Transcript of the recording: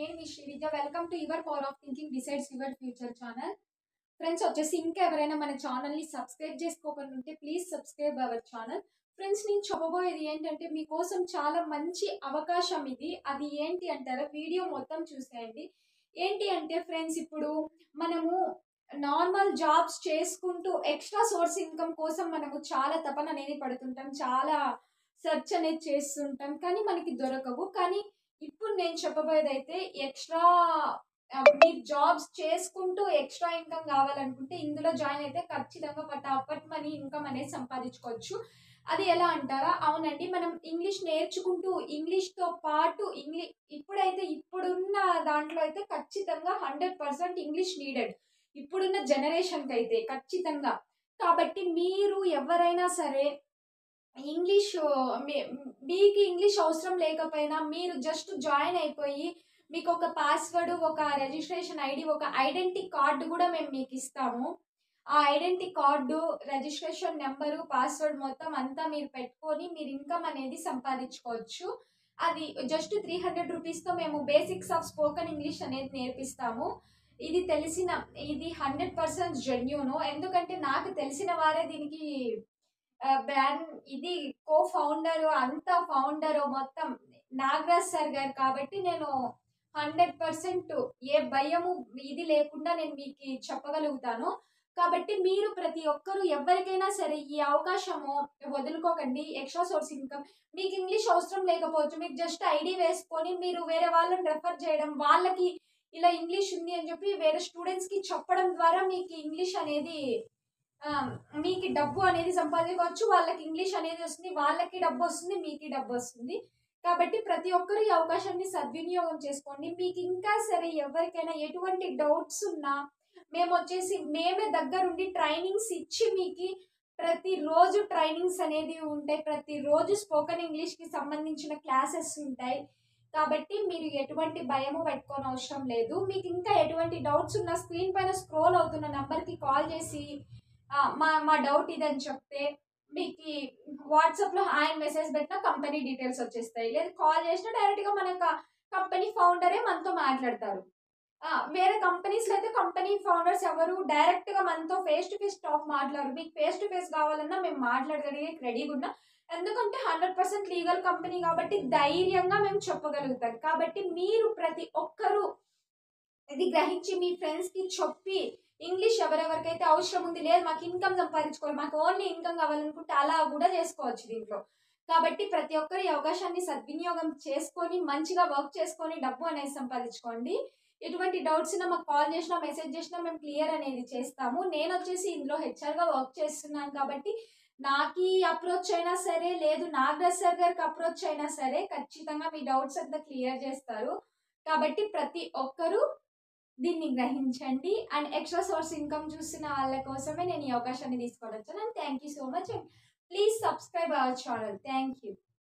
నేను మీ Shri Vidya welcome to your power of thinking decides your future channel friends వచ్చేసి ఇంకా ఎవరైనా మన ఛానల్ని సబ్స్క్రైబ్ చేసుకోకుండా ఉంటే please subscribe our channel friends నేను చెప్పబోయేది ఏంటంటే మీకోసం చాలా మంచి అవకాశం ఇది అది ఏంటి అంటారా వీడియో మొత్తం చూసేయండి ఏంటి అంటే ఫ్రెండ్స్ ఇప్పుడు మనము నార్మల్ జాబ్స్ చేసుకుంటూ ఎక్స్ట్రా సోర్స్ ఇన్కమ్ కోసం మనము చాలా తపన అనేది పడుతుంటాం చాలా సెర్చ్ అనేది చేస్తుంటాం కానీ మనకి దొరకవు కానీ ఇప్పుడు నేను చెప్పబోయేది అయితే ఎక్స్ట్రా మీరు జాబ్స్ చేసుకుంటూ ఎక్స్ట్రా ఇన్కమ్ కావాలనుకుంటే ఇందులో జాయిన్ అయితే ఖచ్చితంగా పటాపట్ మనీ ఇన్కమ్ అనేది సంపాదించుకోవచ్చు అది ఎలా అంటారా అవునండి మనం ఇంగ్లీష్ నేర్చుకుంటూ ఇంగ్లీష్తో పాటు ఇంగ్లీష్ ఇప్పుడైతే ఇప్పుడున్న దాంట్లో అయితే ఖచ్చితంగా హండ్రెడ్ పర్సెంట్ ఇంగ్లీష్ నీడెడ్ ఇప్పుడున్న జనరేషన్కి అయితే ఖచ్చితంగా కాబట్టి మీరు ఎవరైనా సరే ఇంగ్లీష్ మీ- మీకు ఇంగ్లీష్ అవసరం లేకపోయినా మీరు జస్ట్ జాయిన్ అయిపోయి మీకు ఒక పాస్వర్డ్ ఒక రిజిస్ట్రేషన్ ఐడి ఒక ఐడెంటిటీ కార్డు కూడా మేము మీకు ఇస్తాము ఆ identity card registration number password మొత్తం అంతా మీరు పెట్టుకొని మీరు ఇన్కమ్ అనేది సంపాదించుకోవచ్చు అది జస్ట్ త్రీ హండ్రెడ్ రూపీస్తో మేము బేసిక్స్ ఆఫ్ స్పోకెన్ ఇంగ్లీష్ అనేది నేర్పిస్తాము ఇది తెలిసిన ఇది హండ్రెడ్ పర్సెంట్ జెన్యూను ఎందుకంటే నాకు తెలిసిన వారే దీనికి బ్రాండ్ ఇది కో ఫౌండర్ అంత ఫౌండర్ మొత్తం నాగరాజ్ సార్ గారు కాబట్టి నేను హండ్రెడ్ పర్సెంట్ ఏ భయము ఇది లేకుండా నేను మీకు చెప్పగలుగుతాను కాబట్టి మీరు ప్రతి ఒక్కరూ ఎవరికైనా సరే ఈ అవకాశము వదులుకోకండి ఎక్స్ట్రా సోర్స్ ఇన్కమ్ మీకు ఇంగ్లీష్ అవసరం లేకపోవచ్చు మీకు జస్ట్ ఐడి వేసుకొని మీరు వేరే వాళ్ళని రెఫర్ చేయడం వాళ్ళకి ఇలా ఇంగ్లీష్ ఉంది అని చెప్పి వేరే స్టూడెంట్స్కి చెప్పడం ద్వారా మీకు ఇంగ్లీష్ అనేది ఆ, మీకు డబ్బు అనేది సంపాదించుకోవచ్చు వాళ్ళకి ఇంగ్లీష్ అనేది వస్తుంది వాళ్ళకి డబ్బు వస్తుంది మీకు డబ్బు వస్తుంది కాబట్టి ప్రతి ఒక్కరు ఈ అవకాశాన్ని సద్వినియోగం చేసుకోండి మీకు ఇంకా సరే ఎవరికైనా ఎటువంటి డౌట్స్ ఉన్నా మేము వచ్చేసి మేమే దగ్గరుండి ట్రైనింగ్స్ ఇచ్చి మీకు ప్రతిరోజు ట్రైనింగ్స్ అనేది ఉంటాయి ప్రతిరోజు స్పోకెన్ ఇంగ్లీష్కి సంబంధించిన క్లాసెస్ ఉంటాయి కాబట్టి మీరు ఎటువంటి భయము పెట్టుకోని అవసరం లేదు మీకు ఇంకా ఎటువంటి డౌట్స్ ఉన్న స్క్రీన్ పైన స్క్రోల్ అవుతున్న నెంబర్కి కాల్ చేసి ఆ, మా మా డౌట్ ఇదని చెప్తే మీకు వాట్సాప్లో హాయ్ మెసేజ్ పెట్టినా కంపెనీ డీటెయిల్స్ వచ్చేస్తాయి లేదు కాల్ చేసినా డైరెక్ట్గా మన కంపెనీ ఫౌండరే మనతో మాట్లాడతారు ఆ, వేరే కంపెనీస్లో అయితే కంపెనీ ఫౌండర్స్ ఎవరు డైరెక్ట్గా మనతో ఫేస్ టు ఫేస్ టాక్ మాట్లాడరు మీకు ఫేస్ టు ఫేస్ కావాలన్నా మేము మాట్లాడగలిగే రెడీగా ఉన్నాం ఎందుకంటే హండ్రెడ్ పర్సెంట్ లీగల్ కంపెనీ కాబట్టి ధైర్యంగా మేము చెప్పగలుగుతాం కాబట్టి మీరు ప్రతి ఒక్కరూ ఇది గ్రహించి మీ ఫ్రెండ్స్కి చెప్పి ఇంగ్లీష్ ఎవరెవరికైతే అవసరం ఉంది లేదు మాకు ఇన్కమ్ సంపాదించుకోవాలి మాకు ఓన్లీ ఇన్కమ్ కావాలనుకుంటే అలా కూడా చేసుకోవచ్చు దీంట్లో కాబట్టి ప్రతి ఒక్కరు ఈ అవకాశాన్ని సద్వినియోగం చేసుకొని మంచిగా వర్క్ చేసుకొని డబ్బు అనేది సంపాదించుకోండి ఎటువంటి డౌట్స్ ఉన్నా మాకు కాల్ చేసినా మెసేజ్ చేసినా మేము క్లియర్ అనేది చేస్తాము నేను వచ్చేసి ఇందులో హెచ్ఆర్గా వర్క్ చేస్తున్నాను కాబట్టి నాకు అప్రోచ్ అయినా సరే లేదు నాగరాజ్ సార్ గారికి అప్రోచ్ అయినా సరే ఖచ్చితంగా మీ డౌట్స్ అంతా క్లియర్ చేస్తారు కాబట్టి ప్రతి ఒక్కరూ దీన్ని గ్రహించండి అండ్ ఎక్స్ట్రా సోర్స్ ఇన్కమ్ చూస్తున్న వాళ్ళ కోసమే నేను ఈ అవకాశాన్ని తీసుకోవడం వచ్చాను and thank you so much and please subscribe our channel thank you